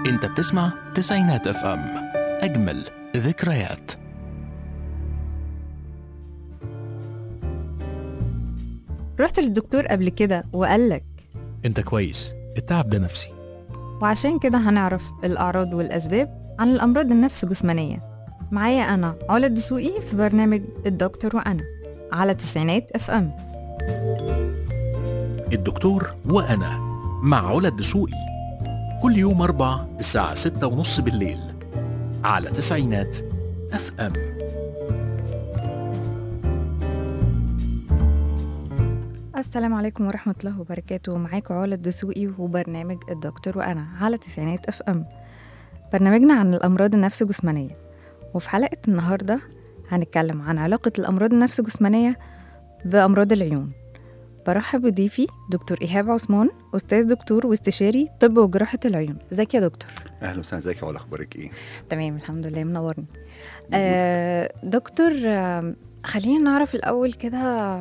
انت بتسمع تسعينات اف ام اجمل ذكريات رحت للدكتور قبل كده وقالك انت كويس التعب ده نفسي وعشان كده هنعرف الأعراض والأسباب عن الأمراض النفس جسمانية معايا أنا علا الدسوقي في برنامج الدكتور وأنا على تسعينات اف ام الدكتور وانا مع علا الدسوقي كل يوم اربع الساعة ستة ونص بالليل على تسعينات اف ام السلام عليكم ورحمة الله وبركاته معاكم علا الدسوقي وبرنامج الدكتور وأنا على تسعينات اف ام برنامجنا عن الأمراض النفس جسمانية وفي حلقة النهاردة هنتكلم عن علاقة الأمراض النفس جسمانية بأمراض العيون برحب بضيفي دكتور إيهاب عثمان أستاذ دكتور واستشاري طب وجراحة العيون ازيك يا دكتور اهلا وسهلا ازيك يا ولا اخبارك ايه؟ تمام الحمد لله منورني آه دكتور آه خلينا نعرف الأول كده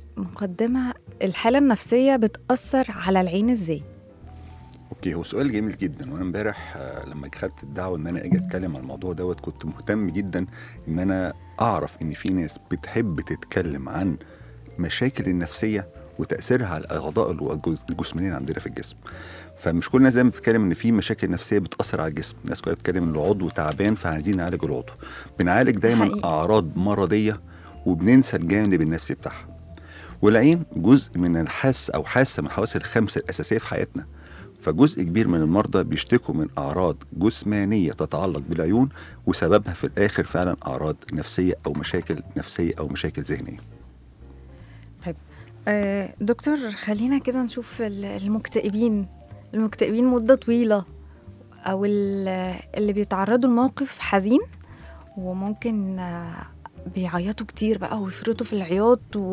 مقدمة الحالة النفسية بتأثر على العين ازاي؟ اوكي هو سؤال جميل جدا وانا امبارح آه، لما خدت الدعوه ان انا اجي اتكلم عن الموضوع دوت كنت مهتم جدا ان انا اعرف ان في ناس بتحب تتكلم عن مشاكل النفسيه وتاثيرها على الاعضاء الو- الجسمانيه عندنا في الجسم فمش كل الناس دايما بتتكلم ان في مشاكل نفسيه بتاثر على الجسم الناس كلها بتتكلم ان العضو تعبان فعايزين نعالج العضو بنعالج دايما حقيقي. اعراض مرضيه وبننسى الجانب النفسي بتاعها والعين جزء من الحاسه او حاسه من الحواس الخمسه الاساسيه في حياتنا فجزء كبير من المرضى بيشتكوا من اعراض جسمانيه تتعلق بالعيون وسببها في الاخر فعلا اعراض نفسيه او مشاكل نفسيه او مشاكل ذهنيه طيب آه دكتور خلينا كده نشوف ال- المكتئبين المكتئبين مدة طويلة أو ال- اللي بيتعرضوا لموقف حزين وممكن آه، بيعيطوا كتير بقى ويفرطوا في العياط و...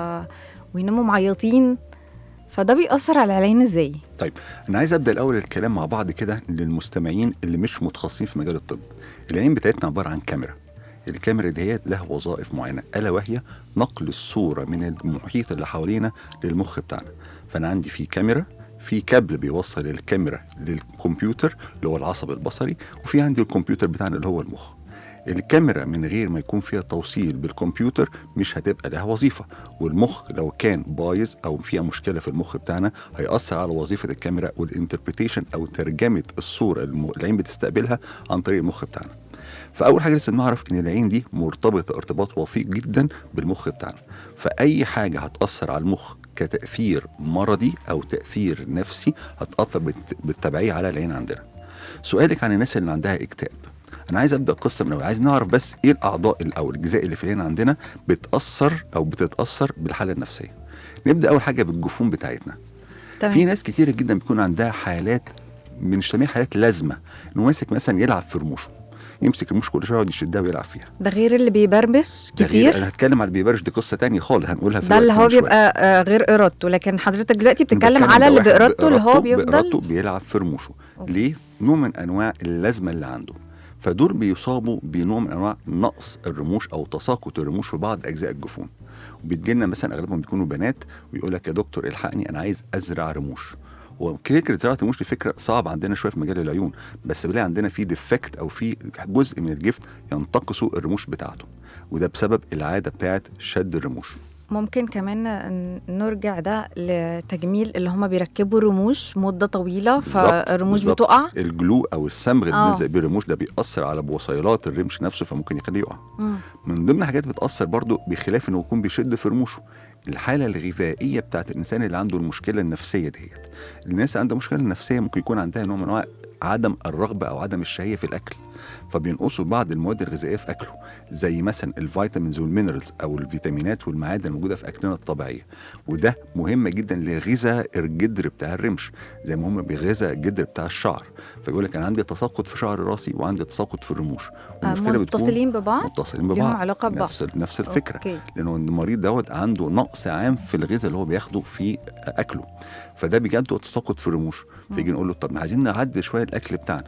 ويناموا معيطين فده بيأثر على العين ازاي؟ طيب انا عايز ابدا الاول الكلام مع بعض كده للمستمعين اللي مش متخصصين في مجال الطب العين بتاعتنا عباره عن كاميرا الكاميرا ديت لها وظائف معينه الا وهي نقل الصوره من المحيط اللي حوالينا للمخ بتاعنا فانا عندي في كاميرا في كابل بيوصل الكاميرا للكمبيوتر اللي هو العصب البصري وفي عندي الكمبيوتر بتاعنا اللي هو المخ الكاميرا من غير ما يكون فيها توصيل بالكمبيوتر مش هتبقى لها وظيفه والمخ لو كان بايظ او فيها مشكله في المخ بتاعنا هيأثر على وظيفه الكاميرا والانتربريتيشن او ترجمه الصوره اللي العين بتستقبلها عن طريق المخ بتاعنا فاول حاجه لازم نعرف ان العين دي مرتبطه ارتباط وثيق جدا بالمخ بتاعنا فاي حاجه هتاثر على المخ كتاثير مرضي او تاثير نفسي هتاثر بالت- بالتبعيه على العين عندنا سؤالك عن الناس اللي عندها اكتئاب انا عايز ابدا قصه من الاول عايز نعرف بس ايه الاعضاء ال- او الاجزاء اللي في العين عندنا بتاثر او بتتاثر بالحاله النفسيه نبدا اول حاجه بالجفون بتاعتنا في ناس كتيره جدا بيكون عندها حالات بنسميها حالات لازمه انه ماسك مثلا يلعب في رموشه يمسك رموش كل شويه يقعد يشدها ويلعب فيها ده غير اللي بيبربش ده غير- كتير انا هتكلم على البيبرش دي قصه تانية خالص هنقولها في ده اللي وقت هو من شوية. بيبقى آه، غير ارادته لكن حضرتك دلوقتي بتتكلم بتكلم على ده اللي واحد بارادته اللي هو بإرادته- بإرادته بيفضل بيلعب في رموشه أوكي. ليه؟ نوع من انواع اللازمه اللي عنده فدول بيصابوا بنوع من انواع نقص الرموش او تساقط الرموش في بعض اجزاء الجفون وبتجي لنا مثلا اغلبهم بيكونوا بنات ويقول لك يا دكتور الحقني انا عايز ازرع رموش وفكره زراعه الرموش دي فكره صعبه عندنا شويه في مجال العيون بس بنلاقي عندنا في ديفكت او في جزء من الجفت ينتقصوا الرموش بتاعته وده بسبب العاده بتاعت شد الرموش ممكن كمان ن- نرجع ده لتجميل اللي هما بيركبوا رموش مدة طويلة بالظبط، فالرموش بالظبط. بتقع الجلو او الصمغ اللي آه. بنلزق بيه الرموش ده بيأثر على بوصيلات الرمش نفسه فممكن يخليه يقع مم. من ضمن حاجات بتأثر برضو بخلاف انه يكون بيشد في رموشه الحالة الغذائية بتاعت الإنسان اللي عنده المشكلة النفسية ديت الناس عندها مشكلة نفسية ممكن يكون عندها نوع من أنواع عدم الرغبة أو عدم الشهية في الأكل فبينقصوا بعض المواد الغذائية في أكله زي مثلا الفيتامينز والمينرالز أو الفيتامينات والمعادن الموجودة في أكلنا الطبيعية وده مهم جدا لغذاء الجدر بتاع الرمش زي ما هم بيغذى الجدر بتاع الشعر فيقول لك أنا عندي تساقط في شعر راسي وعندي تساقط في الرموش آه، والمشكلة بتكون متصلين ببعض متصلين ليهم ببعض علاقة ببعض. نفس نفس الفكرة أوكي. لانه المريض دوت عنده نقص عام في الغذاء اللي هو بياخده في اكله فده بيجي عنده تساقط في الرموش فيجي نقول له طب ما عايزين نعدل شويه الاكل بتاعنا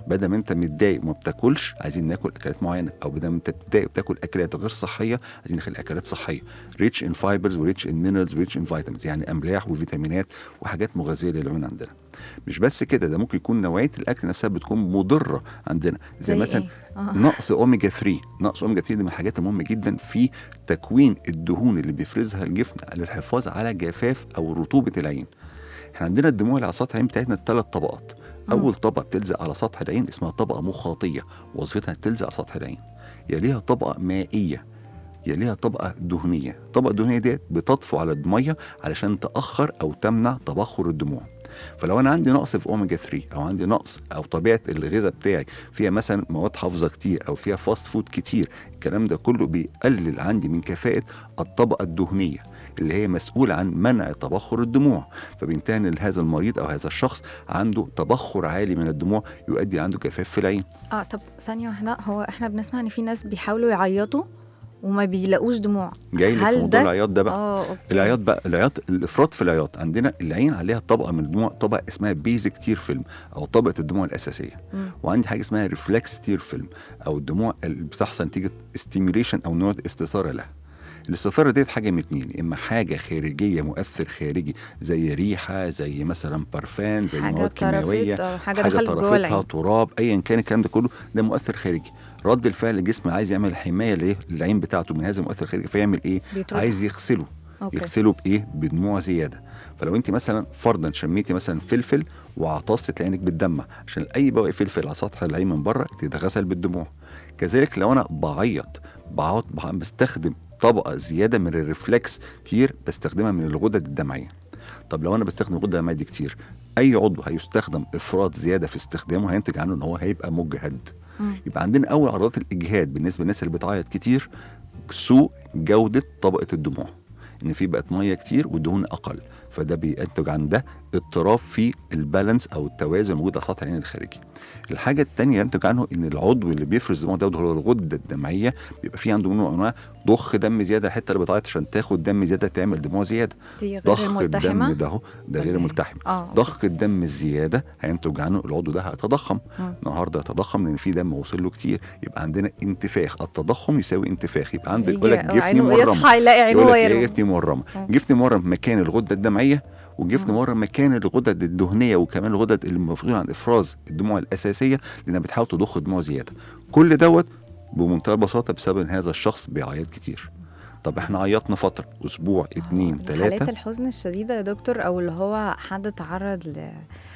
بدل ما انت متضايق وما بتاكلش عايزين ناكل اكلات معينه او بدل ما انت بتضايق وبتاكل اكلات غير صحيه عايزين نخلي اكلات صحيه ريتش ان فايبرز وريتش ان مينرالز وريتش ان فيتامينز يعني املاح وفيتامينات وحاجات مغذيه للعيون عندنا مش بس كده ده ممكن يكون نوعيه الاكل نفسها بتكون مضره عندنا زي, زي مثلا إيه؟ آه. نقص اوميجا 3 نقص اوميجا 3 دي من الحاجات المهمه جدا في تكوين الدهون اللي بيفرزها الجفن للحفاظ على جفاف او رطوبه العين احنا عندنا الدموع اللي على سطح العين بتاعتنا ثلاث طبقات اول طبقه بتلزق على سطح العين اسمها طبقه مخاطيه وظيفتها تلزق على سطح العين يليها طبقه مائيه يليها طبقه دهنيه الطبقه الدهنيه ديت بتطفو على الميه علشان تاخر او تمنع تبخر الدموع فلو انا عندي نقص في اوميجا 3 او عندي نقص او طبيعه الغذاء بتاعي فيها مثلا مواد حافظه كتير او فيها فاست فود كتير الكلام ده كله بيقلل عندي من كفاءه الطبقه الدهنيه اللي هي مسؤوله عن منع تبخر الدموع فبينتهي ان هذا المريض او هذا الشخص عنده تبخر عالي من الدموع يؤدي عنده جفاف في العين اه طب ثانيه واحده هو احنا بنسمع ان في ناس بيحاولوا يعيطوا وما بيلاقوش دموع جاي لك في هل موضوع ده- العياط ده بقى اه اوكي العياط بقى العياط الافراط في العياط عندنا العين عليها طبقه من الدموع طبقه اسمها بيزك تير فيلم او طبقه الدموع الاساسيه مم. وعندي حاجه اسمها ريفلكس تير فيلم او الدموع اللي بتحصل نتيجه ستيميوليشن او نوع استثاره لها الاستثاره ديت حاجه من اتنين اما حاجه خارجيه مؤثر خارجي زي ريحه زي مثلا برفان زي حاجه مواد كيماويه طرفت او حاجه, حاجه دخلت جوه طرفتها العين تراب ايا كان الكلام ده كله ده مؤثر خارجي رد الفعل الجسم عايز يعمل حمايه ليه للعين بتاعته من هذا المؤثر الخارجي فيعمل ايه بيطردها. عايز يغسله اوكي يغسله بايه بدموع زياده فلو انت مثلا فرضا شميتي مثلا فلفل وعطست تلاقي عينك بتدمع عشان اي بواقي فلفل على سطح العين من بره تتغسل بالدموع كذلك لو انا بعيط بعيط بع- بستخدم طبقه زياده من الريفلكس تير بستخدمها من الغدد الدمعيه طب لو انا بستخدم الغده الدمعيه دي كتير اي عضو هيستخدم افراط زياده في استخدامه هينتج عنه ان هو هيبقى مجهد مم. يبقى عندنا اول اعراضات الاجهاد بالنسبه للناس اللي بتعيط كتير سوء جوده طبقه الدموع ان في بقت ميه كتير والدهون اقل فده بينتج عن ده اضطراب في البالانس او التوازن الموجود على سطح العين الخارجي. الحاجه الثانيه ينتج عنه ان العضو اللي بيفرز الدموع ده هو الغده الدمعيه بيبقى فيه عنده نوع من انواع ضخ دم زياده الحته اللي بتعيط عشان تاخد دم زياده تعمل دموع زياده. دي غير ضخ الدم الملتحمه ده اهو ده غير ولا إيه؟ ملتحم. اه أوكي. ضخ الدم الزياده هينتج عنه العضو ده هيتضخم مم. النهارده يتضخم لان في دم وصل له كتير يبقى عندنا انتفاخ التضخم يساوي انتفاخ يبقى عندك يجي يقول لك جفني عينه مورمه يصحى يلاقي عينه يقول لك ايه ويرم جفني مورمه مم. جفني مورم مكان الغده الدمعيه وجفن مم. مورم مكان الغدد الدهنيه وكمان الغدد اللي مسؤوله عن افراز الدموع الاساسيه لانها بتحاول تضخ دموع زياده كل دوت بمنتهى البساطه بسبب ان هذا الشخص بيعيط كتير طب احنا عيطنا فتره اسبوع اتنين حالات تلاته الحزن الشديدة يا دكتور أو اللي هو حد تعرض ل...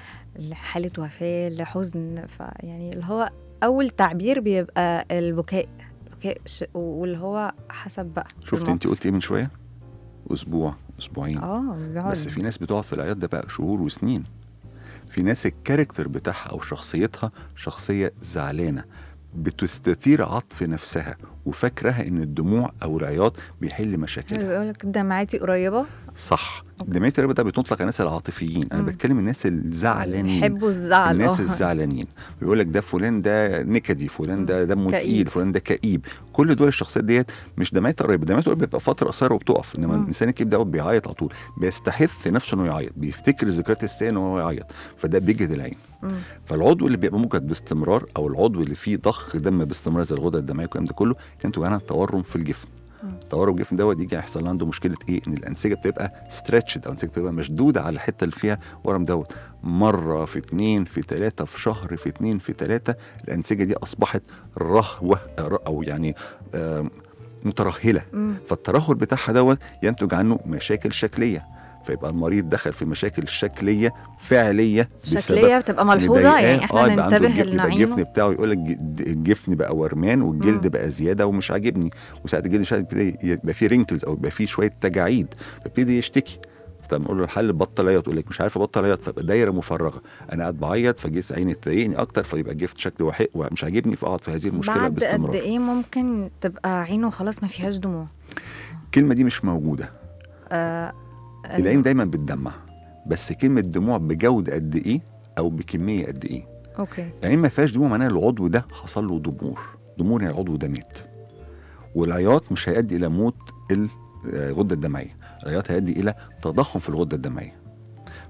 لحالة وفاة لحزن فيعني اللي هو أول تعبير بيبقى البكاء البكاء ش... واللي هو حسب بقى شفت الموقف. انت قلت ايه من شويه اسبوع اسبوعين اه بيقعد بس في ناس بتقعد في العياط ده بقى شهور وسنين في ناس الكاركتر بتاعها او شخصيتها شخصيه زعلانه بتستثير عطف نفسها وفاكرها ان الدموع او العياط بيحل مشاكلها بيقول لك دمعتي قريبة صح أوكي. دمعيه الربا ده بتطلق على الناس العاطفيين انا مم. بتكلم الناس الزعلانين بيحبوا الزعل الناس آه. الزعلانين بيقول لك ده فلان ده نكدي فلان ده دمه كئيب. تقيل فلان ده كئيب كل دول الشخصيات ديت مش دمعيه قريبه دمعيه قريبه بيبقى فتره قصيره وبتقف انما مم. الانسان الكئيب دوت بيعيط على طول بيستحث نفسه انه يعيط بيفتكر ذكريات السيئه ان هو يعيط فده بيجهد العين مم. فالعضو اللي بيبقى مجهد باستمرار او العضو اللي فيه ضخ دم باستمرار زي الغده الدمعيه والكلام ده كله ينتج عنها تورم في الجفن مم. تورم الجفن دوت يجي يحصل عنده مشكله ايه ان الانسجه بتبقى ستريتشد او الانسجه بتبقى مشدوده على الحته اللي فيها ورم دوت مره في اتنين في تلاته في شهر في اتنين في تلاته الانسجه دي اصبحت رهوه او يعني آم، مترهله مم. فالترهل بتاعها دوت ينتج عنه مشاكل شكليه فيبقى المريض دخل في مشاكل شكليه فعليه بسبب شكلية بتبقى ملحوظة مضايقاه. يعني احنا يبقى عنده ننتبه الج- يبقى الجفن لنعينه بتاعه يقول لك ج- الجفن بقى ورمان والجلد مم. بقى زياده ومش عاجبني وساعات الجلد مش عاجبني، يبتدي يبقى فيه رينكلز او يبقى فيه شويه تجاعيد فيبتدي يشتكي فنقول له الحل بطل عيط يقول لك مش عارف ابطل عيط فبقى دايره مفرغه انا قاعد بعيط فجيت عيني تضايقني اكتر فيبقى الجفت شكله وحق ومش عاجبني فاقعد في هذه المشكله بعد قد باستمرار ايه ممكن تبقى عينه خلاص ما فيهاش دموع الكلمه دي مش موجوده آه العين دايما بتدمع بس كلمه دموع بجوده قد ايه او بكميه قد ايه اوكي العين ما فيهاش دموع معناها العضو ده حصل له ضمور ضمور يعني العضو ده مات والعياط مش هيؤدي الى موت الغده الدمعيه العياط هيؤدي الى تضخم في الغده الدمعيه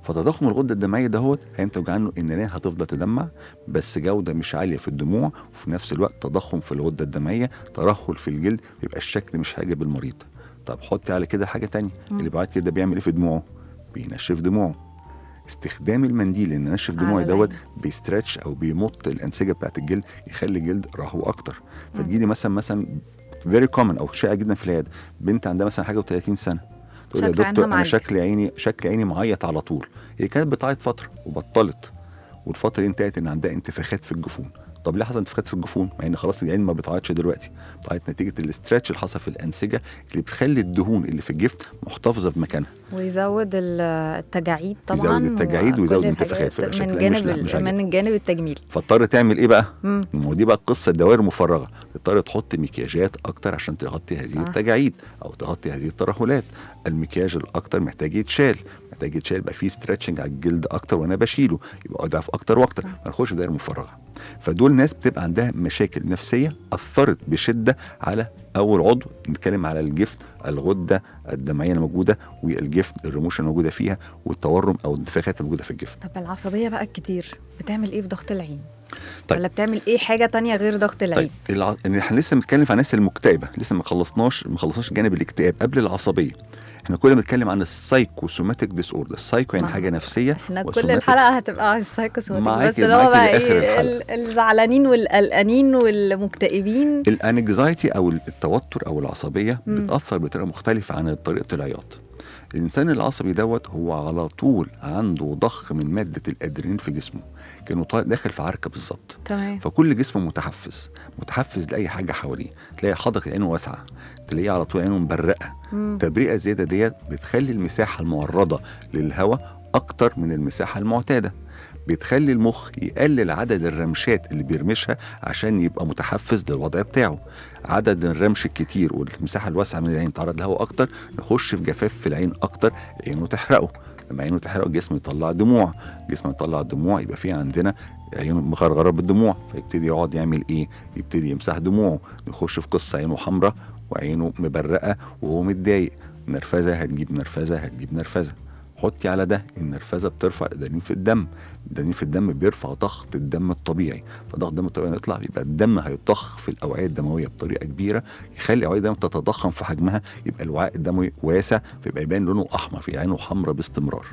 فتضخم الغده الدمويه دهوت هينتج عنه ان العين هتفضل تدمع بس جوده مش عاليه في الدموع وفي نفس الوقت تضخم في الغده الدمويه ترهل في الجلد بيبقى الشكل مش هيعجب المريض طب حطي على كده حاجه تانية مم. اللي بعد كده بيعمل ايه في دموعه بينشف دموعه استخدام المنديل ان نشف على دموعي دوت العين. بيسترتش او بيمط الانسجه بتاعت الجلد يخلي الجلد رهو اكتر مم. فتجيلي مثلا مثلا فيري كومن او شائع جدا في العياده بنت عندها مثلا حاجه و30 سنه تقول لي يا شكل عينها دكتور انا معجز. شكل عيني شكل عيني معيط على طول هي كانت بتعيط فتره وبطلت والفتره دي انتهت ان عندها انتفاخات في الجفون طب ليه حصل انتفاخات في الجفون مع ان خلاص العين ما بتعيطش دلوقتي بتعيط نتيجه الاسترتش اللي حصل في الانسجه اللي بتخلي الدهون اللي في الجفن محتفظه في مكانها ويزود ال- التجاعيد طبعا يزود التجاعيد وكل ويزود الحاجات الانتفاخات، فيبقى من شكلها مش- جانب لا، ال- مش عاجبك. من الجانب التجميلي فاضطر تعمل ايه بقى مم. ما هو دي بقى قصه دوائر مفرغه تضطر تحط مكياجات اكتر عشان تغطي هذه صح. التجاعيد او تغطي هذه الترهلات المكياج الاكتر محتاج يتشال محتاج يتشال يبقى فيه ستريتشنج على الجلد اكتر وانا بشيله يبقى اضعف اكتر واكتر ما نخش في دائره مفرغه فدول ناس بتبقى عندها مشاكل نفسيه اثرت بشده على اول عضو نتكلم على الجفن الغده الدمعيه الموجوده والجفن الرموش الموجوده فيها والتورم او الانتفاخات الموجوده في الجفن طب العصبيه بقى الكتير بتعمل ايه في ضغط العين طيب. ولا بتعمل ايه حاجه تانية غير ضغط العين طيب الع... إن احنا لسه بنتكلم عن الناس المكتئبه لسه ما خلصناش ما خلصناش جانب الاكتئاب قبل العصبيه احنا كنا بنتكلم عن السايكوسوماتيك ديس اوردر السايكو يعني ما- حاجه نفسيه احنا كل وسوماتيك الحلقه هتبقى على السايكوسوماتيك معاكي- بس اللي هو معاكي بقى لآخر ايه الحلقة. ال- الزعلانين والقلقانين والمكتئبين الانكزايتي او التوتر او العصبيه مم. بتاثر بطريقه مختلفه عن طريقه العياط الانسان العصبي دوت هو على طول عنده ضخ من ماده الادرينالين في جسمه كانه طا- داخل في عركه بالظبط تمام فكل جسمه متحفز متحفز لاي حاجه حواليه تلاقي حدقه عينه واسعه تلاقيه على طول عينه مبرقه مم. تبرئه زياده ديت بتخلي المساحه المعرضه للهواء اكتر من المساحه المعتاده بتخلي المخ يقلل عدد الرمشات اللي بيرمشها عشان يبقى متحفز للوضع بتاعه عدد الرمش الكتير والمساحه الواسعه من العين تعرض للهواء اكتر نخش في جفاف في العين اكتر عينه تحرقه لما عينه تحرقه الجسم يطلع دموع الجسم يطلع دموع يبقى في عندنا عينه مغرغره بالدموع فيبتدي يقعد يعمل ايه يبتدي يمسح دموعه نخش في قصه عينه حمراء وعينه مبرقه وهو متضايق نرفزه هتجيب نرفزه هتجيب نرفزه حطي على ده النرفزه بترفع الادرينالين في الدم الادرينالين في الدم بيرفع ضغط الدم الطبيعي فضغط الدم الطبيعي يطلع يبقى الدم هيضخ في الاوعيه الدمويه بطريقه كبيره يخلي الاوعيه الدمويه تتضخم في حجمها يبقى الوعاء الدموي واسع فيبقى يبان لونه احمر في عينه حمراء باستمرار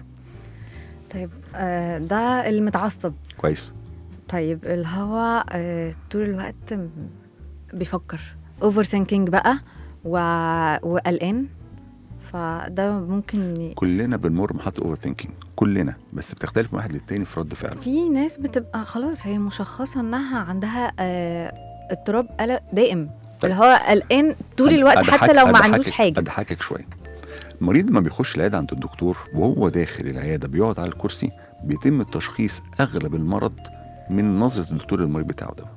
طيب آه ده المتعصب كويس طيب الهوا آه طول الوقت م- بيفكر اوفر ثينكينج بقى و... وقلقان فده ممكن ي... كلنا بنمر بمرحله اوفر ثينكينج كلنا بس بتختلف من واحد للتاني في رد فعله في ناس بتبقى خلاص هي مشخصه انها عندها آه اضطراب قلق دائم طيب. اللي هو قلقان طول أد- الوقت أضحك- حتى لو ما عندوش أضحكك- حاجه اضحكك شويه المريض لما بيخش العياده عند الدكتور وهو داخل العياده بيقعد على الكرسي بيتم تشخيص اغلب المرض من نظره الدكتور للمريض بتاعه دوت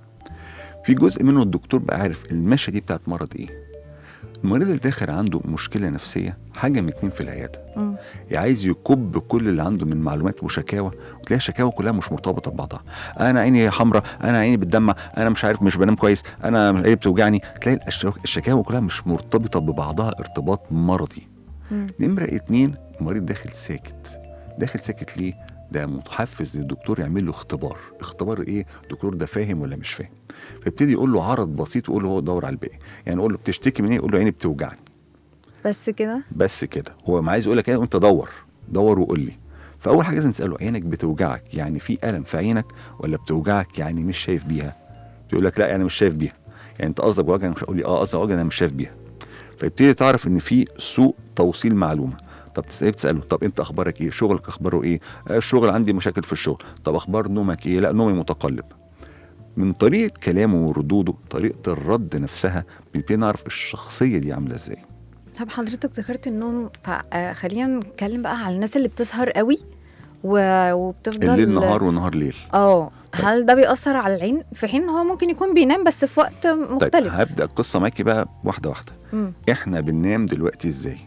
في جزء منه الدكتور بقى عارف المشيه دي بتاعت مرض ايه المريض اللي داخل عنده مشكله نفسيه حاجه من اتنين في العياده مم. يا عايز يكب كل اللي عنده من معلومات وشكاوى وتلاقي الشكاوى كلها مش مرتبطه ببعضها انا عيني حمراء انا عيني بتدمع انا مش عارف مش بنام كويس انا مش عيني بتوجعني تلاقي الش- الشكاوى كلها مش مرتبطه ببعضها ارتباط مرضي مم. نمره اتنين المريض داخل ساكت داخل ساكت ليه ده متحفز للدكتور يعمل له اختبار اختبار ايه الدكتور ده فاهم ولا مش فاهم فيبتدي يقول له عرض بسيط ويقول له هو دور على الباقي يعني يقول له بتشتكي من ايه يقول له عيني بتوجعني بس كده بس كده هو ما عايز يقول لك ايه وانت دور دور وقول لي فاول حاجه لازم تساله عينك بتوجعك يعني في الم في عينك ولا بتوجعك يعني مش شايف بيها يقول لك لا انا مش شايف بيها يعني انت قصدك بوجع انا مش هقول لي اه قصدك وجع انا مش شايف بيها فيبتدي تعرف ان في سوء توصيل معلومه طب تسأله تساله طب انت اخبارك ايه شغلك اخباره ايه آه الشغل عندي مشاكل في الشغل طب اخبار نومك ايه لا نومي متقلب من طريقه كلامه وردوده طريقه الرد نفسها بنبتدي نعرف الشخصيه دي عامله ازاي طب حضرتك ذكرت النوم فخلينا نتكلم بقى على الناس اللي بتسهر قوي و- وبتفضل الليل نهار والنهار ليل اه هل ده بيأثر على العين في حين هو ممكن يكون بينام بس في وقت طيب مختلف هبدا القصه معاكي بقى واحده واحده مم. احنا بننام دلوقتي ازاي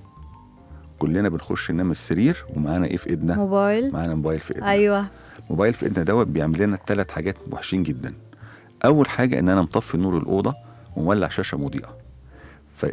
كلنا بنخش ننام السرير ومعانا ايه في ايدنا موبايل معانا موبايل في ايدنا ايوه موبايل في ايدنا دوت بيعمل لنا ثلاث حاجات وحشين جدا اول حاجه ان انا مطفي نور الاوضه ومولع شاشه مضيئه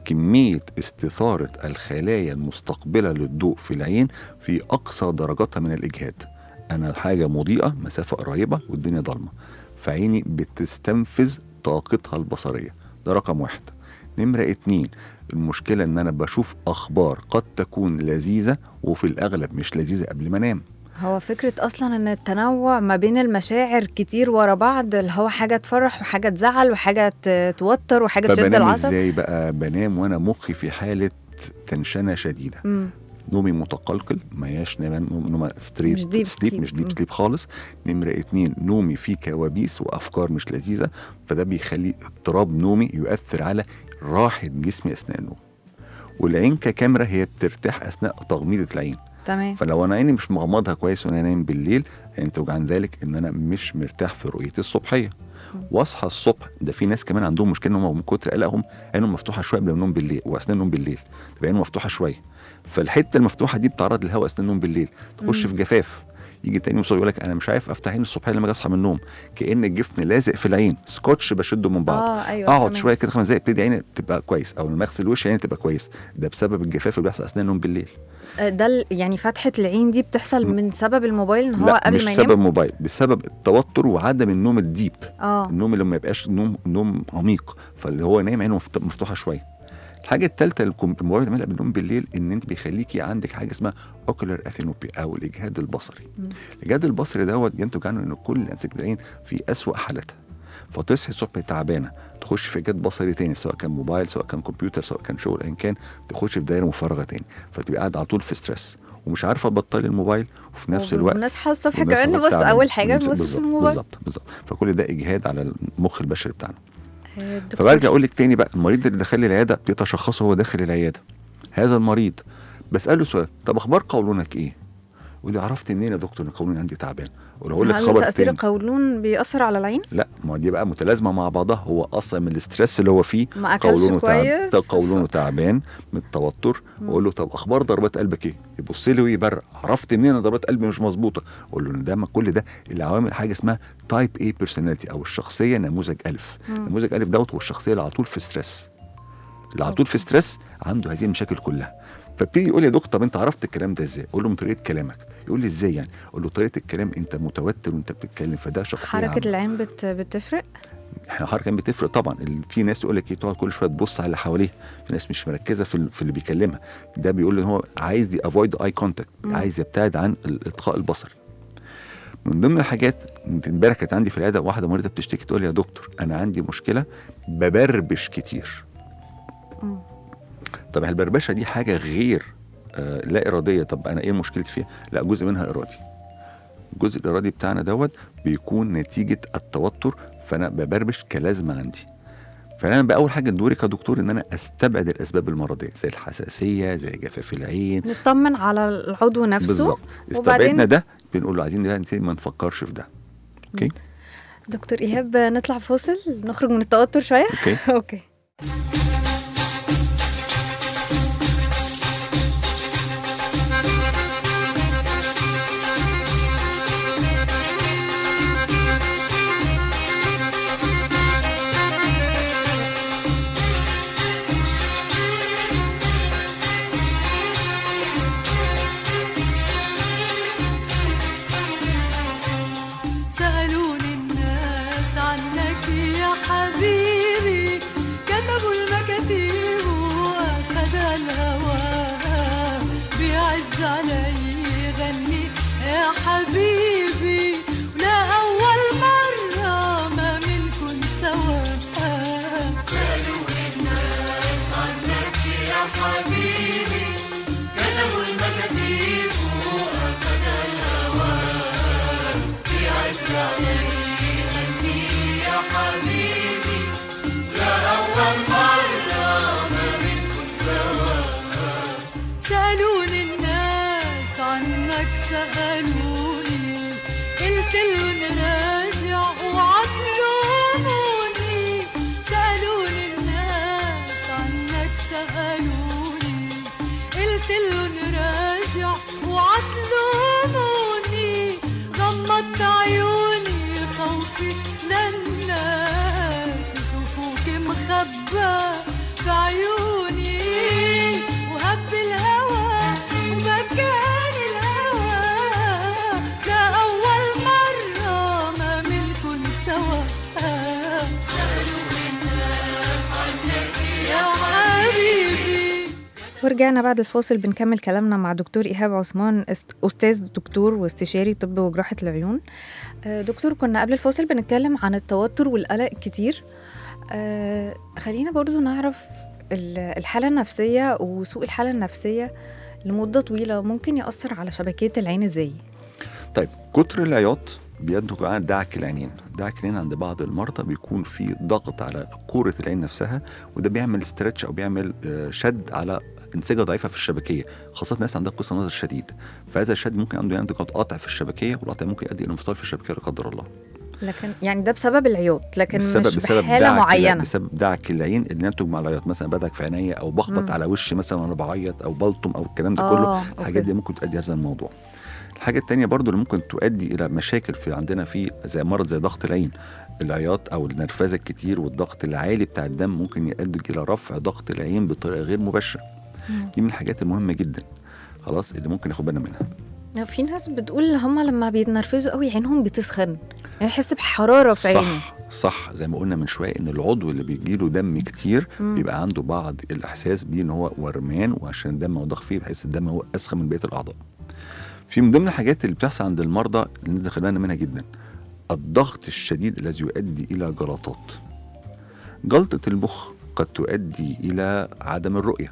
كمية استثارة الخلايا المستقبلة للضوء في العين في أقصى درجاتها من الإجهاد أنا حاجة مضيئة مسافة قريبة والدنيا ضلمة فعيني بتستنفذ طاقتها البصرية ده رقم واحد نمرة اتنين المشكلة ان انا بشوف اخبار قد تكون لذيذة وفي الاغلب مش لذيذة قبل ما انام هو فكرة أصلا إن التنوع ما بين المشاعر كتير ورا بعض اللي هو حاجة تفرح وحاجة تزعل وحاجة ت- توتر وحاجة تشد فبنام العصب ازاي بقى بنام وانا مخي في حالة تنشنة شديدة مم. نومي متقلقل ما هياش نوم نوم نوم ستريت مش deep سليب sleep. مش ديب مم. سليب خالص نمرة اتنين نومي فيه كوابيس وافكار مش لذيذة فده بيخلي اضطراب نومي يؤثر على راحة جسمي اثناء النوم والعين ككاميرا هي بترتاح اثناء تغميضة العين تمام فلو انا عيني مش مغمضها كويس وانا نايم بالليل هينتج عن ذلك ان انا مش مرتاح في رؤيتي الصبحيه واصحى الصبح ده في ناس كمان عندهم مشكله ان هم من كتر قلقهم عينهم مفتوحه شويه قبل النوم بالليل واثناء النوم بالليل تبقى عينهم مفتوحه شويه فالحته المفتوحه دي بتعرض للهواء اثناء النوم بالليل تخش في جفاف يجي تاني يوم الصبح يقول لك انا مش عارف افتح عيني الصبح لما اجي اصحى من النوم كان الجفن لازق في العين سكوتش بشده من بعض اه ايوه اقعد تمام. شويه كده خمس دقايق ابتدي عيني تبقى كويس او لما اغسل وشي عيني تبقى كويس ده بسبب الجفاف اللي بيحصل اثناء النوم بالليل آه، ده ال- يعني فتحة العين دي بتحصل م- من سبب الموبايل ان هو لا قبل مش ما سبب ينام موبايل بسبب التوتر وعدم النوم الديب اه النوم اللي ما يبقاش نوم نوم عميق فاللي هو نايم عينه مفت- مفتوحه شويه الحاجه الثالثه اللي الكم- الموبايل بيعملها قبل النوم بالليل ان انت بيخليكي عندك حاجه اسمها اوكولار اثينوبيا او الاجهاد البصري مم. الاجهاد البصري دوت ينتج عنه ان كل انسجه العين في اسوأ حالتها فتصحي الصبح تعبانه تخش في اجهاد بصري تاني سواء كان موبايل سواء كان كمبيوتر سواء كان شغل ايا كان تخش في دايره مفرغه تاني فتبقى قاعده على طول في ستريس ومش عارفه تبطلي الموبايل وفي نفس الوقت ونصحى الصبح والناس كمان اللي نبص بتعمل- اول حاجة بالظبط- نبص في الموبايل بالظبط بالظبط فكل ده اجهاد على المخ البشري بتاعنا آه، دكتور، فبرجع اقول لك تاني بقى المريض اللي دخل لي العياده ابتديت اشخصه وهو داخل العياده هذا المريض بساله سؤال طب اخبار قولونك ايه؟ يقول لي عرفت منين يا دكتور ان قولوني عندي تعبان؟ اقول له اقول لك هل خبر تأثير تاني القولون بيأثر على العين؟ لا ما دي بقى متلازمه مع بعضها هو اصلا من الاسترس اللي هو فيه ما أكلش قولونه كويس تعب قولونه تعبان من التوتر واقول له طب اخبار ضربات قلبك ايه؟ يبص لي ويبرق عرفت منين ان ضربات قلبي مش مظبوطه؟ اقول له ان ده ما كل ده العوامل حاجه اسمها تايب اي بيرسوناليتي او الشخصيه نموذج الف مم. نموذج الف دوت هو الشخصيه اللي على طول في ستريس اللي على طول في ستريس عنده هذه المشاكل كلها فابتدي يقول لي يا دكتور طب انت عرفت الكلام ده ازاي؟ اقول له من طريقه كلامك يقول لي ازاي يعني؟ اقول له طريقه الكلام انت متوتر وانت بتتكلم فده شخصيه حركة عامة. العين بت... بتفرق؟ احنا حركه بتفرق طبعا ال- في ناس يقول لك ايه تقعد كل شويه تبص على اللي حواليه في ناس مش مركزه في, ال- في اللي بيكلمها ده بيقول ان هو عايز دي افويد اي كونتاكت مم. عايز يبتعد عن الالتقاء البصري من ضمن الحاجات امبارح كانت عندي في العياده واحده مريضه بتشتكي تقول لي يا دكتور انا عندي مشكله ببربش كتير مم. طب البربشه دي حاجه غير آه لا اراديه طب انا ايه مشكلتي فيها لا جزء منها ارادي الجزء الارادي بتاعنا دوت بيكون نتيجه التوتر فانا ببربش كلازمه عندي فانا بقى اول حاجه دوري كدكتور ان انا استبعد الاسباب المرضيه زي الحساسيه زي جفاف العين نطمن على العضو نفسه بالظبط وبعدين- استبعدنا ده بنقول له عايزين بقى نبتدي ما نفكرش في ده اوكي دكتور إيهاب نطلع فاصل نخرج من التوتر شوية؟ اوكي اوكي سألوني الناس عنك يا حبيبي كتبوا المكاتيب وأخد الهوى بيعز علي يغني يا حبيبي ولا أول مرة ما منكن سوا سألوني الناس عنك يا حبيبي كتبوا المكاتيب وأخد الهوى بيعز علي يغني يا حبيبي لا أول مرة ما منكن سوا سألوني الناس عنك سألوني قلت لهم راجع وعلموني سألوني الناس عنك سألوني قلت لهم راجع وعلموني غمضت عيوني خوفي للناس يشوفوك مخبى في عيوني ورجعنا بعد الفاصل بنكمل كلامنا مع دكتور إيهاب عثمان است- أستاذ دكتور واستشاري طب وجراحة العيون آه، دكتور كنا قبل الفاصل بنتكلم عن التوتر والقلق كتير آه، خلينا برضو نعرف ال- الحالة النفسية وسوء الحالة النفسية لمدة طويلة ممكن يأثر على شبكية العين ازاي؟ طيب كتر العياط بينتج عن دعك العينين دعك العين عند بعض المرضى بيكون في ضغط على كورة العين نفسها وده بيعمل ستريتش او بيعمل آه، شد على انسجه ضعيفه في الشبكيه خاصه الناس عندها قصه نظر شديد فهذا الشد ممكن عنده ينتج قطع في الشبكيه والقطع ممكن يؤدي الى انفصال في الشبكيه لا قدر الله لكن يعني ده بسبب العياط لكن بسبب مش بسبب بحالة دعك معينة بسبب دعك العين اللي ينتج مع العياط مثلا بدعك في عينيا او بخبط مم. على وشي مثلا وانا بعيط او بلطم او الكلام ده آه، كله أوكي. الحاجات دي ممكن تؤدي هذا الموضوع الحاجة التانية برضو اللي ممكن تؤدي إلى مشاكل في عندنا في زي مرض زي ضغط العين العياط أو النرفزة الكتير والضغط العالي بتاع الدم ممكن يؤدي إلى رفع ضغط العين بطريقة غير مباشرة مم. دي من الحاجات المهمة جدا خلاص اللي ممكن ناخد بالنا منها في ناس بتقول هم لما بيتنرفزوا قوي عينهم بتسخن يعني يحس بحرارة في عينه صح صح زي ما قلنا من شويه ان العضو اللي بيجيله دم كتير مم. بيبقى عنده بعض الاحساس بيه ان هو ورمان وعشان الدم مضخ فيه بحيث الدم هو اسخن من بقيه الاعضاء في من ضمن الحاجات اللي بتحصل عند المرضى اللي نقدر بالنا منها جدا الضغط الشديد الذي يؤدي الى جلطات جلطه المخ قد تؤدي الى عدم الرؤيه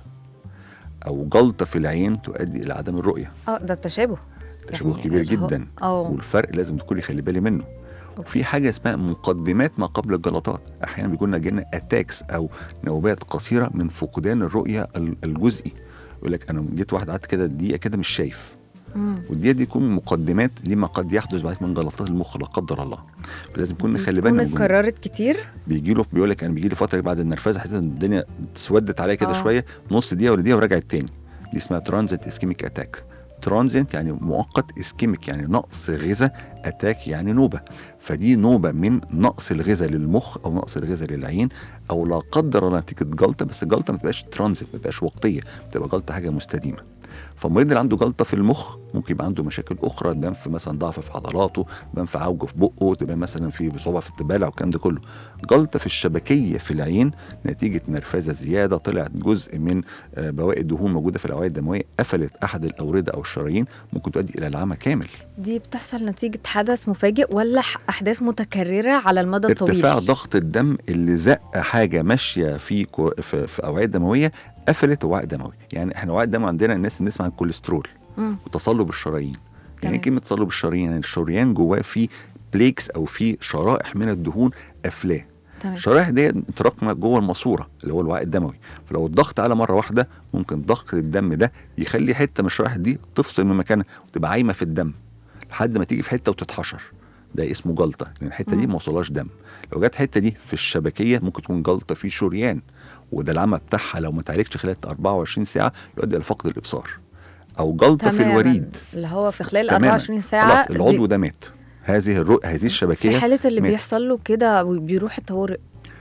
او جلطه في العين تؤدي الى عدم الرؤيه اه ده التشابه تشابه يعني كبير اللي هو- جدا اه والفرق لازم تكوني خلي بالي منه وفي حاجه اسمها مقدمات ما قبل الجلطات احيانا بيكون جالنا اتاكس او نوبات قصيره من فقدان الرؤيه ال- الجزئي يقول لك انا جيت واحد قعدت كده دقيقه كده مش شايف مم. والدقيقه دي تكون مقدمات لما قد يحدث بعد من جلطات المخ لا قدر الله لازم نكون دي نخلي تكون بالنا من الجملة. اتكررت كتير بيجي له بيقول لك انا بيجي لي فتره بعد النرفزه حسيت ان الدنيا اسودت عليا كده آه. شويه نص دقيقه ولا دقيقه ورجعت تاني دي اسمها ترانزيت اسكيميك اتاك ترانزيت يعني مؤقت اسكيميك يعني نقص غذاء اتاك يعني نوبه فدي نوبه من نقص الغذاء للمخ او نقص الغذاء للعين او لا قدر الله نتيجه جلطه بس الجلطه ما تبقاش ترانزيت ما تبقاش وقتيه بتبقى جلطه حاجه مستديمه فالمريض اللي عنده جلطه في المخ ممكن يبقى عنده مشاكل اخرى تبان في مثلا ضعف في عضلاته تبان في عوجه في بقه تبان مثلا في صعوبه في التبالع والكلام ده كله جلطه في الشبكيه في العين نتيجه نرفزه زياده طلعت جزء من آه، بواقي الدهون موجوده في الاوعيه الدمويه قفلت احد الاورده او الشرايين ممكن تؤدي الى العمى كامل دي بتحصل نتيجة حدث مفاجئ ولا ح- أحداث متكررة على المدى الطويل ارتفاع ضغط الدم اللي زق حاجه ماشيه في كو في, في اوعيه دمويه قفلت وعاء دموي يعني احنا وعاء الدم عندنا الناس بنسمع عن الكوليسترول مم. وتصلب الشرايين يعني تمام. إيه كلمه تصلب الشرايين يعني الشريان جواه فيه بليكس او فيه شرائح من الدهون قافلاه تمام الشرائح دي متراكمه جوه الماسوره اللي هو الوعاء الدموي فلو الضغط على مره واحده ممكن ضغط الدم ده يخلي حته من الشرائح دي تفصل من مكانها وتبقى عايمه في الدم لحد ما تيجي في حته وتتحشر ده اسمه جلطه لان الحته دي مم. ما وصلهاش دم لو جت الحته دي في الشبكيه ممكن تكون جلطه في شريان وده العمى بتاعها لو ما تعالجش خلال 24 ساعه يؤدي الى فقد الابصار او جلطه في تماماً. الوريد اللي هو في خلال تماماً. 24 ساعة خلاص العضو دي- ده مات هذه الرؤ... هذه الشبكيه في حالة اللي مات. بيحصل له كده وبيروح الطوارئ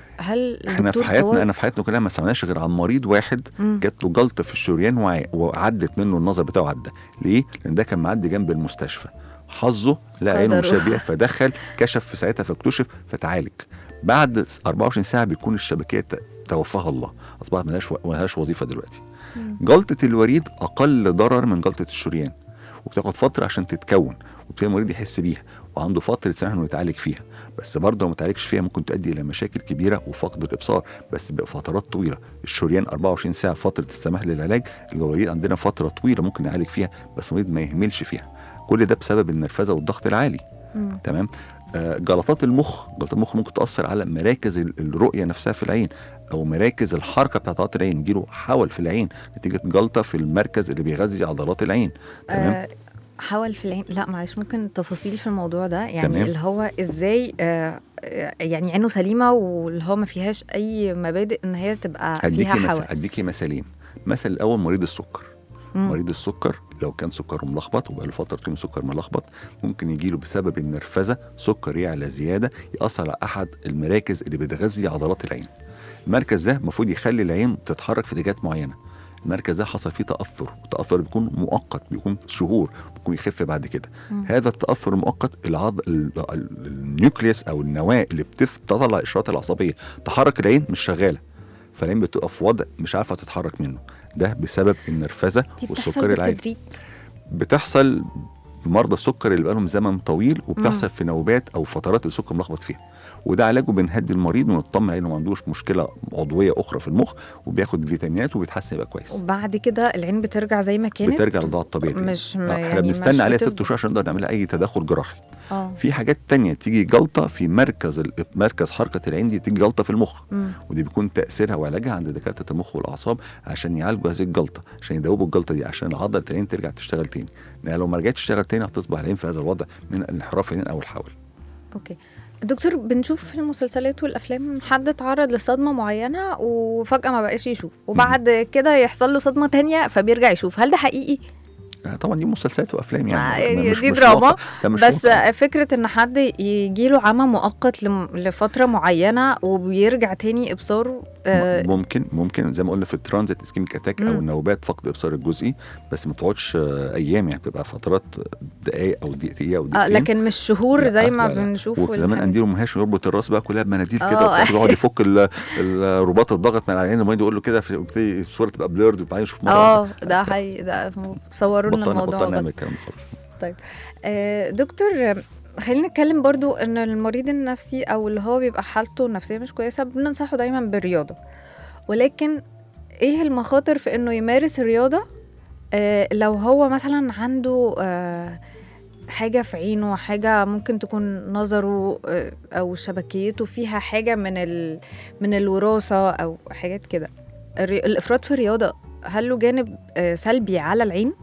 هل احنا الدكتور في حياتنا طوارئ؟ انا في حياتنا كلها ما سمعناش غير عن مريض واحد مم. جات له جلطه في الشريان وع- وعدت منه النظر بتاعه عدى ليه لان ده كان معدي جنب المستشفى حظه لا عينه قدره. مشابهه فدخل كشف في ساعتها فاكتشف فتعالج بعد 24 ساعه بيكون الشبكيه ت- توفاها الله اصبحت ملهاش و- ملهاش وظيفه دلوقتي مم. جلطه الوريد اقل ضرر من جلطه الشريان وبتاخد فتره عشان تتكون وبتبتدي المريض يحس بيها وعنده فتره سماح انه يتعالج فيها بس برضه لو ما تعالجش فيها ممكن تؤدي الى مشاكل كبيره وفقد الابصار بس بفترات طويله الشريان 24 ساعه فتره السماح للعلاج الوريد عندنا فتره طويله ممكن نعالج فيها بس المريض ما يهملش فيها كل ده بسبب النرفزه والضغط العالي مم. تمام آه، جلطات المخ جلطات المخ ممكن تاثر على مراكز ال- الرؤيه نفسها في العين او مراكز الحركه بتاعت عضلات العين يجيله حول في العين نتيجه جلطه في المركز اللي بيغذي عضلات العين تمام آه حول في العين لا معلش ممكن تفاصيل في الموضوع ده يعني تمام. اللي هو ازاي آه آه، يعني عينه سليمه واللي هو ما فيهاش اي مبادئ ان هي تبقى هديكي فيها مثل حول هديكي مثالين مثل الاول مريض السكر مم. مريض السكر لو كان سكره ملخبط وبقى له فتره طويله سكر ملخبط ممكن يجي له بسبب النرفزه سكر يعلى زياده ياثر على احد المراكز اللي بتغذي عضلات العين المركز ده المفروض يخلي العين تتحرك في اتجاهات معينه المركز ده حصل فيه تاثر والتاثر بيكون مؤقت بيكون شهور بيكون يخف بعد كده مم. هذا التاثر المؤقت العض... ال- ال- النيوكليوس او النواه اللي بتطلع الاشارات العصبيه تحرك العين مش شغاله فالعين بتبقى في وضع مش عارفه تتحرك منه ده بسبب النرفزه دي بتحصل والسكري العالي بالتدريج بتحصل بمرضى السكر اللي بقالهم زمن طويل وبتحصل في نوبات او فترات السكر ملخبط فيها وده علاجه بنهدي المريض ونطمن عليه انه ما عندوش مشكله عضويه اخرى في المخ وبياخد فيتامينات وبيتحسن يبقى كويس وبعد كده العين بترجع زي ما كانت بترجع للضوء الطبيعي تاني. مش آه، يعني احنا مش بنستنى عليها ست بتفضل. شهور عشان نقدر نعملها اي تدخل جراحي اه في حاجات تانية تيجي جلطه في مركز ال- مركز حركه العين دي تيجي جلطه في المخ مم. ودي بيكون تاثيرها وعلاجها عند دكاتره المخ والاعصاب عشان يعالجوا هذه الجلطه عشان يداوبوا الجلطه دي عشان عضله العين ترجع تشتغل تاني لان لو ما رجعتش تشتغل تاني هتصبح العين في هذا الوضع من الانحراف العين او الحول اوكي دكتور بنشوف في المسلسلات والافلام حد اتعرض لصدمه معينه وفجاه ما بقاش يشوف وبعد كده يحصل له صدمه تانية فبيرجع يشوف هل ده حقيقي آه، طبعا دي مسلسلات وافلام آه، يعني يعني مش- دي مش دراما واقع. ده مش بس واقع. فكره ان حد يجي له عمى مؤقت لم- لفتره معينه وبيرجع تاني ابصاره آه، ممكن ممكن زي ما قلنا في الترانزيت اسكيميك اتاك او مم. النوبات فقد الابصار الجزئي بس ما بتقعدش آه، ايام يعني بتبقى فترات دقائق او دقيقه او اه دقيقتين لكن مش شهور لا، زي ما لا، لا. بنشوف وزمان والحاجات. قنديل مهاش يربط الراس بقى كلها بمناديل كده آه. وبتاع يقعد يفك ال- ال- رباط الضغط من العين المريض يقول له كده في- وبتبتدي الصوره تبقى بليرد وبعدين يشوف مره اه واحدة. ده حقيقي ده صوروا لنا بطلنا الموضوع بطلنا ده نعمل الكلام ده خالص آه، دكتور آه، خلينا نتكلم برضو ان المريض النفسي او اللي هو بيبقى حالته النفسيه مش كويسه بننصحه دايما بالرياضه ولكن ايه المخاطر في انه يمارس الرياضه آه، لو هو مثلا عنده آه، حاجه في عينه حاجه ممكن تكون نظره آه، او شبكيته فيها حاجه من ال من الوراثه او حاجات كده الري- الافراط في الرياضه هل له جانب آه، سلبي على العين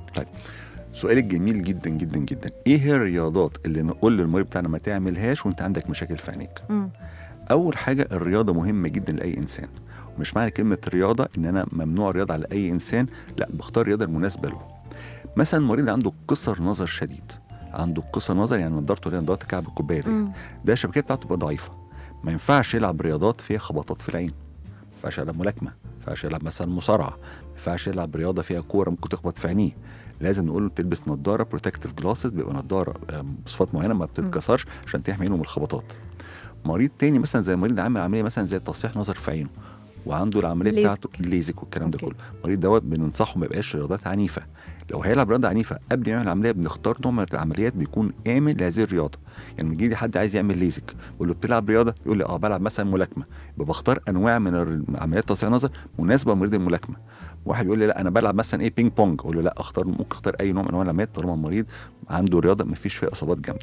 سؤالك جميل جدا جدا جدا ايه هي الرياضات اللي نقول للمريض بتاعنا ما تعملهاش وانت عندك مشاكل في عينيك مم. اول حاجه الرياضه مهمه جدا لاي انسان ومش معنى كلمه رياضه ان انا ممنوع الرياضه على اي انسان لا بختار الرياضه المناسبه له مثلا مريض عنده قصر نظر شديد عنده قصر نظر يعني نضارته اللي هي نضاره كعب الكوبايه دي مم. ده الشبكيه بتاعته تبقى ضعيفه ما ينفعش يلعب رياضات فيها خبطات في العين ما ينفعش يلعب ملاكمه ما ينفعش يلعب مثلا مصارعه ما ينفعش يلعب رياضه فيها كوره ممكن تخبط في عينيه لازم نقول له تلبس نظاره بروتكتيف جلاسز بيبقى نظاره آه، بصفات معينه ما بتتكسرش عشان تحمي عينه من الخبطات مريض تاني مثلا زي مريض عامل عمليه مثلا زي تصحيح نظر في عينه وعنده العمليه ليزك. بتاعته الليزك والكلام ده أوكي. كله المريض دوت بننصحه ما يبقاش رياضات عنيفه لو هيلعب رياضه عنيفه قبل ما يعمل العمليه بنختار نوع من العمليات بيكون امن لهذه الرياضه يعني لما يجي لي حد عايز يعمل ليزك بقول له بتلعب رياضه يقول لي اه بلعب مثلا ملاكمه يبقى بختار انواع من الر- عمليات تصحيح النظر مناسبه لمريض الملاكمه واحد بيقول لي لا انا بلعب مثلا ايه بينج بونج اقول له لا اختار ممكن اختار اي نوع من انواع العمليات طالما المريض عنده رياضه ما فيش فيها اصابات جامده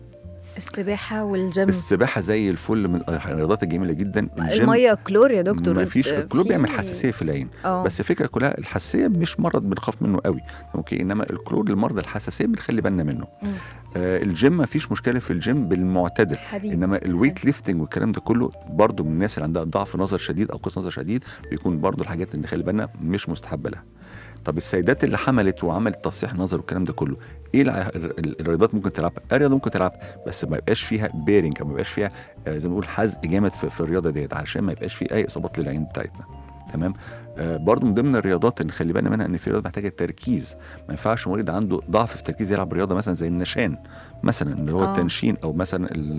السباحه والجيم السباحه زي الفل من الرياضات الجميله جدا الجيم الميه كلور يا دكتور ما فيش آه، الكلور بيعمل في- حساسيه في العين اه بس الفكره كلها الحساسيه مش مرض بنخاف منه قوي اوكي انما الكلور لمرضى الحساسيه بنخلي بالنا منه مم. آه الجيم ما فيش مشكله في الجيم بالمعتدل حديد انما الويت ليفتنج والكلام ده كله برضه من الناس اللي عندها ضعف نظر شديد او قصر نظر شديد بيكون برضه الحاجات اللي نخلي بالنا مش مستحبه لها طب السيدات اللي حملت وعملت تصحيح نظر والكلام ده كله ايه الع- ال- ال- الرياضات ممكن تلعبها؟ الرياضه ممكن تلعبها بس ما يبقاش فيها بيرنج او ما يبقاش فيها آه زي ما نقول حزق جامد في, في الرياضه ديت علشان ما يبقاش في اي اصابات للعين بتاعتنا تمام آه برضو من ضمن الرياضات اللي نخلي بالنا منها ان في رياضه محتاجه تركيز ما ينفعش مريض عنده ضعف في التركيز يلعب رياضه مثلا زي النشان مثلا اللي هو آه. التنشين او مثلا ال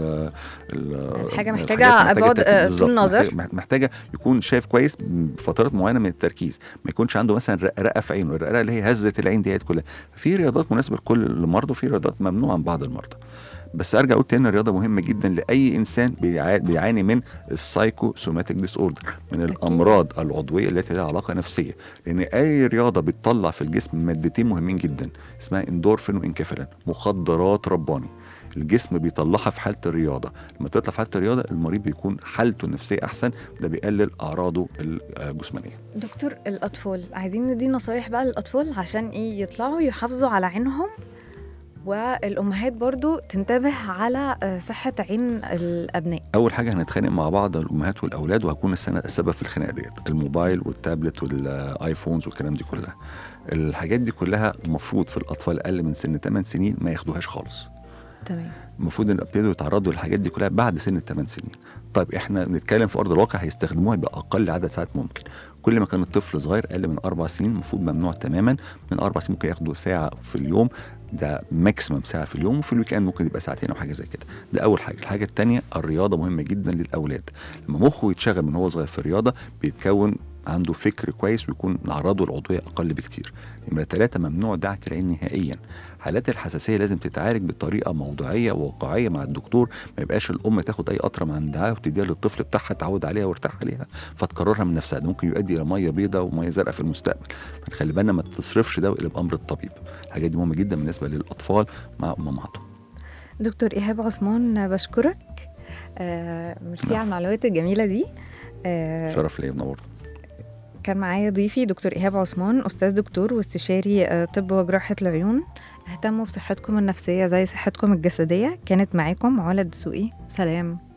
ال الحاجة الحاجات محتاجة بعد- تركيز آه، بالظبط. طول نظر. محتاجة- محتاجه يكون شايف كويس بفترات معينه من التركيز ما يكونش عنده مثلا رقرقه في عينه الرقرقه اللي هي هزه العين ديت كلها في رياضات مناسبه لكل المرضى وفي رياضات ممنوعه عن بعض المرضى بس ارجع اقول تاني الرياضه مهمه جدا لاي انسان بيعا- بيعاني من السايكو سوماتيك ديس اوردر من أكيد. الامراض العضويه التي لها علاقه نفسيه لان اي رياضه بتطلع في الجسم مادتين مهمين جدا اسمها اندورفين وانكفالين مخدرات رباني الجسم بيطلعها في حاله الرياضه لما تطلع في حاله الرياضه المريض بيكون حالته النفسيه احسن ده بيقلل اعراضه الجسمانيه دكتور الاطفال عايزين ندي نصايح بقى للاطفال عشان ايه يطلعوا يحافظوا على عينهم والامهات برضو تنتبه على آه، صحه عين الابناء اول حاجه هنتخانق مع بعض الامهات والاولاد وهكون السنة السبب في الخناقه ديت الموبايل والتابلت والايفونز والكلام دي كلها الحاجات دي كلها المفروض في الاطفال اقل من سن 8 سنين ما ياخدوهاش خالص تمام المفروض ان يبتدوا يتعرضوا للحاجات دي كلها بعد سن الثمان سنين طيب احنا بنتكلم في ارض الواقع هيستخدموها باقل عدد ساعات ممكن كل ما كان الطفل صغير اقل من اربع سنين المفروض ممنوع تماما من اربع سنين ممكن ياخدوا ساعه في اليوم ده ماكسيمم ساعه في اليوم وفي الويك اند ممكن يبقى ساعتين او حاجه زي كده ده اول حاجه الحاجه الثانيه الرياضه مهمه جدا للاولاد لما مخه يتشغل من هو صغير في الرياضه بيتكون عنده فكر كويس ويكون اعراضه العضويه اقل بكتير نمره ثلاثه ممنوع دعك العين نهائيا حالات الحساسيه لازم تتعالج بطريقه موضوعيه وواقعيه مع الدكتور ما يبقاش الام تاخد اي قطره من عندها وتديها للطفل بتاعها تعود عليها وارتاح عليها فتكررها من نفسها ده ممكن يؤدي الى ميه بيضاء وميه زرقاء في المستقبل فنخلي بالنا ما تصرفش ده ويقلب امر الطبيب الحاجات دي مهمه جدا بالنسبه للاطفال مع امهاتهم دكتور ايهاب عثمان بشكرك آه ميرسي على المعلومات الجميله دي آه شرف ليا ونورت كان معايا ضيفي دكتور ايهاب عثمان استاذ دكتور واستشاري آه، طب وجراحه العيون اهتموا بصحتكم النفسيه زي صحتكم الجسديه كانت معاكم علا دسوقي سلام